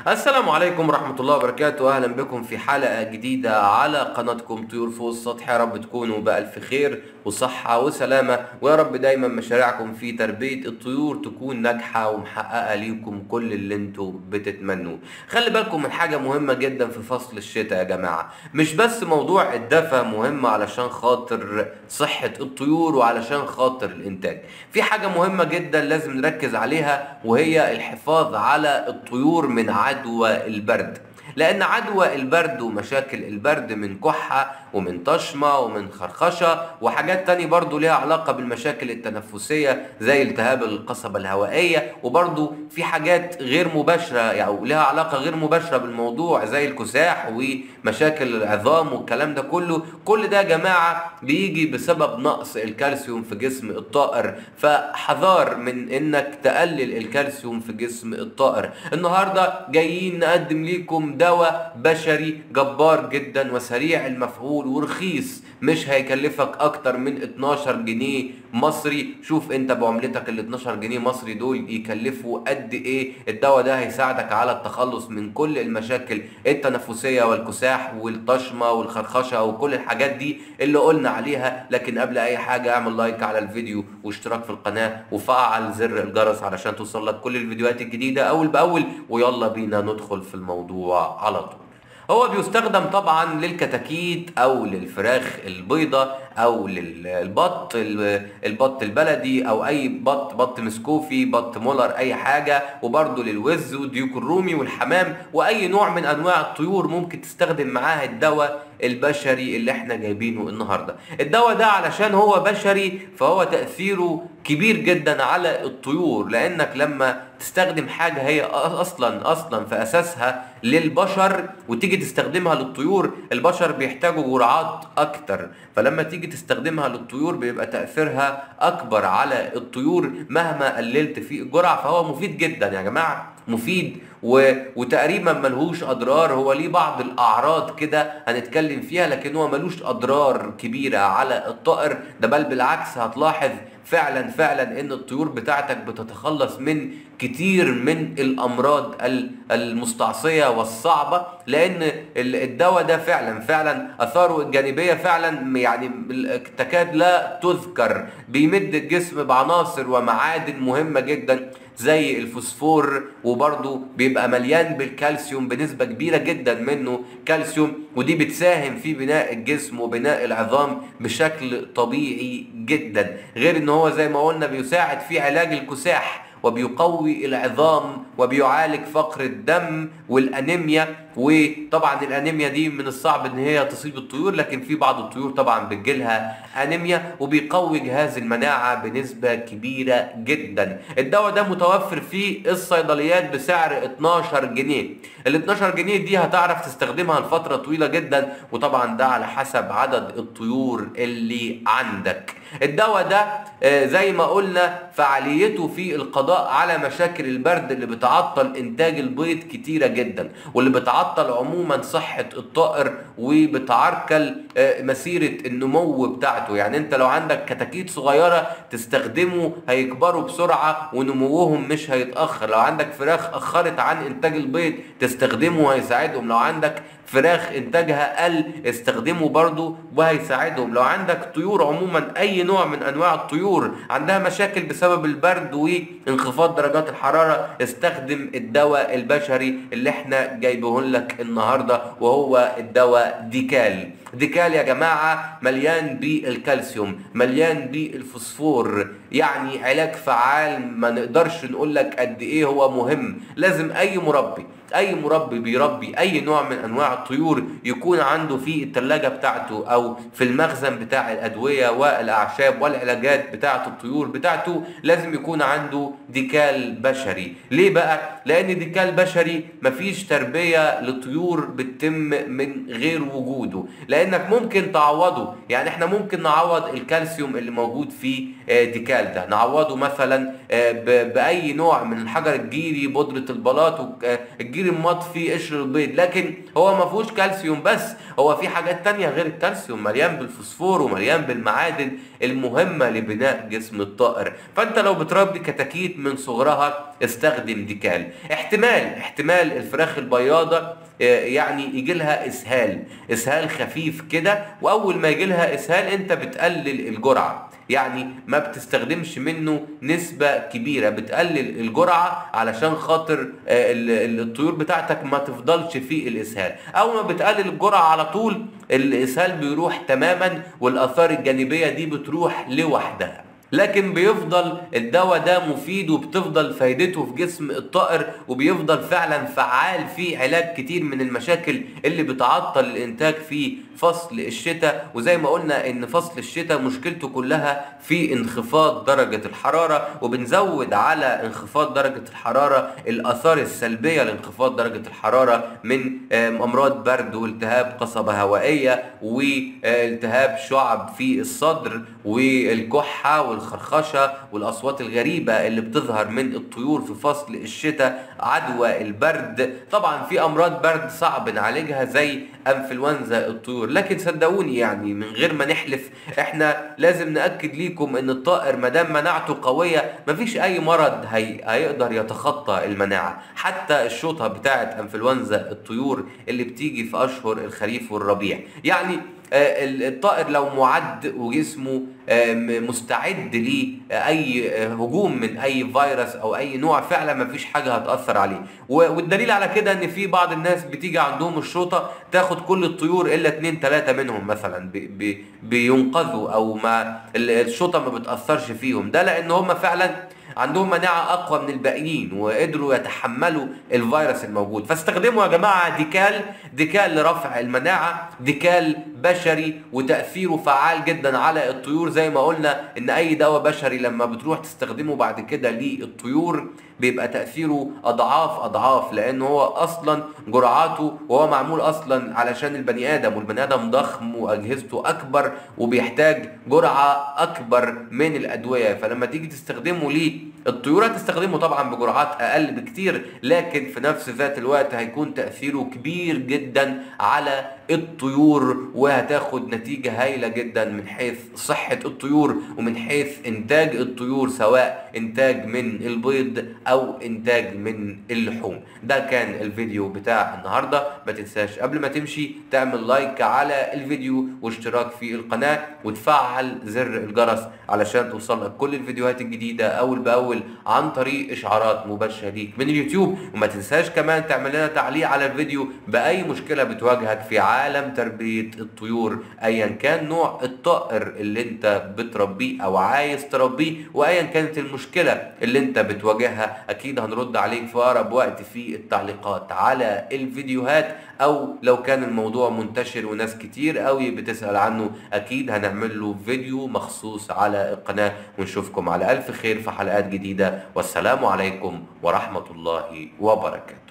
السلام عليكم ورحمة الله وبركاته أهلا بكم في حلقة جديدة على قناتكم طيور فوق السطح يا رب تكونوا بألف خير وصحة وسلامة ويا رب دايما مشاريعكم في تربية الطيور تكون ناجحة ومحققة ليكم كل اللي انتوا بتتمنوه خلي بالكم من حاجة مهمة جدا في فصل الشتاء يا جماعة مش بس موضوع الدفا مهم علشان خاطر صحة الطيور وعلشان خاطر الإنتاج في حاجة مهمة جدا لازم نركز عليها وهي الحفاظ على الطيور من عدوى البرد لان عدوى البرد ومشاكل البرد من كحة ومن طشمة ومن خرخشة وحاجات تاني برضو ليها علاقة بالمشاكل التنفسية زي التهاب القصبة الهوائية وبرضو في حاجات غير مباشرة يعني ليها علاقة غير مباشرة بالموضوع زي الكساح ومشاكل العظام والكلام ده كله كل ده يا جماعة بيجي بسبب نقص الكالسيوم في جسم الطائر فحذار من انك تقلل الكالسيوم في جسم الطائر النهاردة جايين نقدم ليكم دواء بشري جبار جدا وسريع المفعول ورخيص مش هيكلفك اكتر من 12 جنيه مصري شوف انت بعملتك ال 12 جنيه مصري دول يكلفوا قد ايه الدواء ده هيساعدك على التخلص من كل المشاكل التنفسية والكساح والطشمة والخرخشة وكل الحاجات دي اللي قلنا عليها لكن قبل اي حاجة اعمل لايك على الفيديو واشتراك في القناة وفعل زر الجرس علشان توصلك كل الفيديوهات الجديدة اول باول ويلا بينا ندخل في الموضوع على طول هو بيستخدم طبعا للكتاكيت او للفراخ البيضة او للبط البط البلدي او اي بط بط مسكوفي بط مولر اي حاجة وبرضه للوز والديوك الرومي والحمام واي نوع من انواع الطيور ممكن تستخدم معاها الدواء البشري اللي احنا جايبينه النهاردة الدواء ده علشان هو بشري فهو تأثيره كبير جدا على الطيور لانك لما تستخدم حاجة هي اصلا اصلا في اساسها للبشر وتيجي تستخدمها للطيور البشر بيحتاجوا جرعات اكتر فلما تيجي تستخدمها للطيور بيبقى تأثيرها اكبر على الطيور مهما قللت في الجرعة فهو مفيد جدا يا جماعة مفيد و... وتقريبا ملهوش اضرار هو ليه بعض الاعراض كده هنتكلم فيها لكن هو ملوش اضرار كبيره على الطائر ده بل بالعكس هتلاحظ فعلا فعلا ان الطيور بتاعتك بتتخلص من كتير من الامراض المستعصيه والصعبه لان الدواء ده فعلا فعلا اثاره الجانبيه فعلا يعني تكاد لا تذكر بيمد الجسم بعناصر ومعادن مهمه جدا زي الفوسفور وبرضه بيبقى مليان بالكالسيوم بنسبة كبيرة جدا منه كالسيوم ودي بتساهم في بناء الجسم وبناء العظام بشكل طبيعي جدا غير ان هو زي ما قلنا بيساعد في علاج الكساح وبيقوي العظام وبيعالج فقر الدم والانيميا وطبعا الانيميا دي من الصعب ان هي تصيب الطيور لكن في بعض الطيور طبعا بتجيلها انيميا وبيقوي جهاز المناعه بنسبه كبيره جدا الدواء ده متوفر في الصيدليات بسعر 12 جنيه ال 12 جنيه دي هتعرف تستخدمها لفتره طويله جدا وطبعا ده على حسب عدد الطيور اللي عندك الدواء ده زي ما قلنا فعاليته في القضاء على مشاكل البرد اللي بتعطل انتاج البيض كتيره جدا واللي بتعطل عموما صحه الطائر وبتعرقل مسيره النمو بتاعته يعني انت لو عندك كتاكيت صغيره تستخدمه هيكبروا بسرعه ونموهم مش هيتاخر لو عندك فراخ اخرت عن انتاج البيض تستخدمه هيساعدهم لو عندك فراخ انتاجها قل استخدمه برضو وهيساعدهم لو عندك طيور عموما اي نوع من انواع الطيور عندها مشاكل بسبب البرد وانخفاض درجات الحرارة استخدم الدواء البشري اللي احنا جايبه لك النهاردة وهو الدواء ديكال ديكال يا جماعة مليان بالكالسيوم مليان بالفوسفور يعني علاج فعال ما نقدرش نقول لك قد ايه هو مهم لازم اي مربي اي مربي بيربي اي نوع من انواع الطيور يكون عنده في الثلاجه بتاعته او في المخزن بتاع الادويه والاعشاب والعلاجات بتاعه الطيور بتاعته لازم يكون عنده ديكال بشري ليه بقى لان ديكال بشري مفيش تربيه لطيور بتتم من غير وجوده لان لانك ممكن تعوضه يعني احنا ممكن نعوض الكالسيوم اللي موجود في آه، ديكال ده نعوضه مثلا آه، ب- باي نوع من الحجر الجيري بودره البلاط وك- آه، الجيري المطفي قشر البيض لكن هو ما فيهوش كالسيوم بس هو في حاجات تانية غير الكالسيوم مليان بالفوسفور ومليان بالمعادن المهمة لبناء جسم الطائر فانت لو بتربي كتاكيت من صغرها استخدم ديكال احتمال احتمال الفراخ البياضة آه، يعني يجي لها اسهال اسهال خفيف كده واول ما يجي لها اسهال انت بتقلل الجرعة يعني ما بتستخدمش منه نسبة كبيرة بتقلل الجرعة علشان خاطر آه، ال- ال- الطيور بتاعتك ما تفضلش في الإسهال أول ما بتقلل الجرعة على طول الإسهال بيروح تماما والآثار الجانبية دي بتروح لوحدها لكن بيفضل الدواء ده مفيد وبتفضل فايدته في جسم الطائر وبيفضل فعلا فعال في علاج كتير من المشاكل اللي بتعطل الانتاج في فصل الشتاء وزي ما قلنا ان فصل الشتاء مشكلته كلها في انخفاض درجة الحرارة وبنزود على انخفاض درجة الحرارة الاثار السلبية لانخفاض درجة الحرارة من آم، امراض برد والتهاب قصبة هوائية والتهاب شعب في الصدر والكحة والخرخشة والاصوات الغريبة اللي بتظهر من الطيور في فصل الشتاء عدوى البرد طبعا في امراض برد صعب نعالجها زي انفلونزا الطيور لكن صدقوني يعني من غير ما نحلف احنا لازم ناكد ليكم ان الطائر ما دام مناعته قويه مفيش اي مرض هي... هيقدر يتخطى المناعه حتى الشوطه بتاعه انفلونزا الطيور اللي بتيجي في اشهر الخريف والربيع يعني آه، ال- الطائر لو معد وجسمه آه، م- مستعد لأي آه، هجوم من أي فيروس أو أي نوع فعلا مفيش حاجة هتأثر عليه و- والدليل على كده إن في بعض الناس بتيجي عندهم الشوطة تاخد كل الطيور إلا اتنين تلاتة منهم مثلا بي- بي- بينقذوا أو ما ال- الشوطة ما بتأثرش فيهم ده لأن هم فعلا عندهم مناعة أقوى من الباقيين وقدروا يتحملوا الفيروس الموجود فاستخدموا يا جماعة ديكال ديكال لرفع المناعة ديكال بشري وتأثيره فعال جدا على الطيور زي ما قلنا إن أي دواء بشري لما بتروح تستخدمه بعد كده للطيور بيبقى تأثيره أضعاف أضعاف لأن هو أصلا جرعاته وهو معمول أصلا علشان البني آدم والبني آدم ضخم وأجهزته أكبر وبيحتاج جرعة أكبر من الأدوية فلما تيجي تستخدمه ليه الطيور هتستخدمه طبعا بجرعات اقل بكتير لكن في نفس ذات الوقت هيكون تاثيره كبير جدا على الطيور وهتاخد نتيجه هايله جدا من حيث صحه الطيور ومن حيث انتاج الطيور سواء انتاج من البيض او انتاج من اللحوم ده كان الفيديو بتاع النهارده ما تنساش قبل ما تمشي تعمل لايك على الفيديو واشتراك في القناه وتفعل زر الجرس علشان توصلك كل الفيديوهات الجديده اول باول عن طريق اشعارات مباشره ليك من اليوتيوب وما تنساش كمان تعمل لنا تعليق على الفيديو باي مشكله بتواجهك في عالم تربيه الطيور ايا كان نوع الطائر اللي انت بتربيه او عايز تربيه وايا كانت المشكله اللي انت بتواجهها اكيد هنرد عليك في اقرب وقت في التعليقات على الفيديوهات او لو كان الموضوع منتشر وناس كتير قوي بتسال عنه اكيد هنعمل له فيديو مخصوص على القناه ونشوفكم على الف خير في حلقات جديده والسلام عليكم ورحمه الله وبركاته